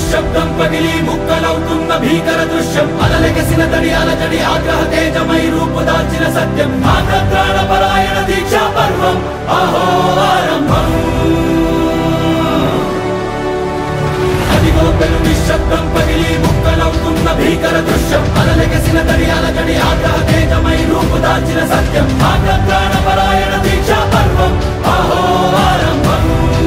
నిశ్శబ్దం పగిలి ముక్కలవుతున్న భీకర దృశ్యం అలలెగసిన తడి అలజడి ఆగ్రహ తేజమై రూపుదాల్చిన సత్యం ఆగ్రత్రాణ పరాయణ దీక్షా పర్వం అహో ఆరంభం అదిగో పెను నిశ్శబ్దం పగిలి ముక్కలవుతున్న భీకర దృశ్యం అలలెగసిన తడి అలజడి ఆగ్రహ తేజమై రూపుదాల్చిన సత్యం ఆగ్రత్రాణ పరాయణ దీక్షా పర్వం అహో ఆరంభం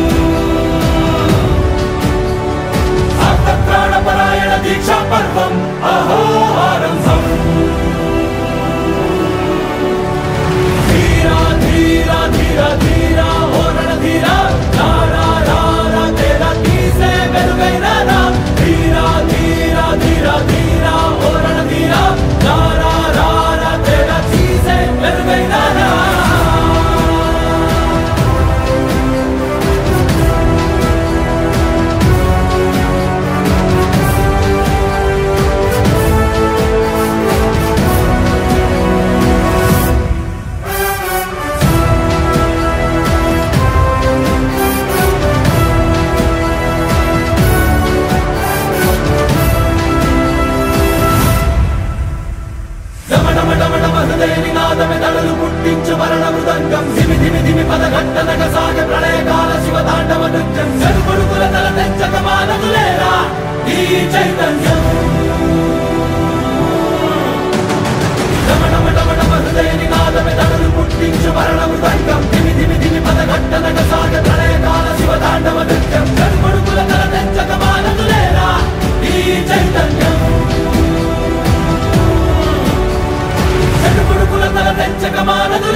ప్రాణపరాయణ దీక్షా పర్వం అహో ఆరంభం ధీరా ధీరా ధీరా ధీరా ఓరణ ధీరా రారా రారా తేరా తీసే వెలుగైన రా ధీరా ధీరా ధీరా ధీరా ఓరణ ధీరా రారా రారా తేరా తీసే వెలుగైన రా డమడమడమడమ హృదయ నినాదమే దళలు పుట్టించు మరణ మృదంగం ధిమి ధిమి ధిమి పదఘట్టనక సాగ ప్రళయకాల శివ తాండవ నృత్యం చెరుపుడుకుల తల తెంచక మానదులేరా ఈ చైతన్యం డమడమడమడమ హృదయ నినాదమే దళలు పుట్టించు మరణ మృదంగం ధిమి ధిమి ధిమి పదఘట్టనక సాగ ప్రళయకాల శివ తాండవ నృత్యం చెరుపుడుకుల తల తెంచక మానదులేరా ఈ చైతన్యం చెడుపుడుకుల తల తెంచక మానదు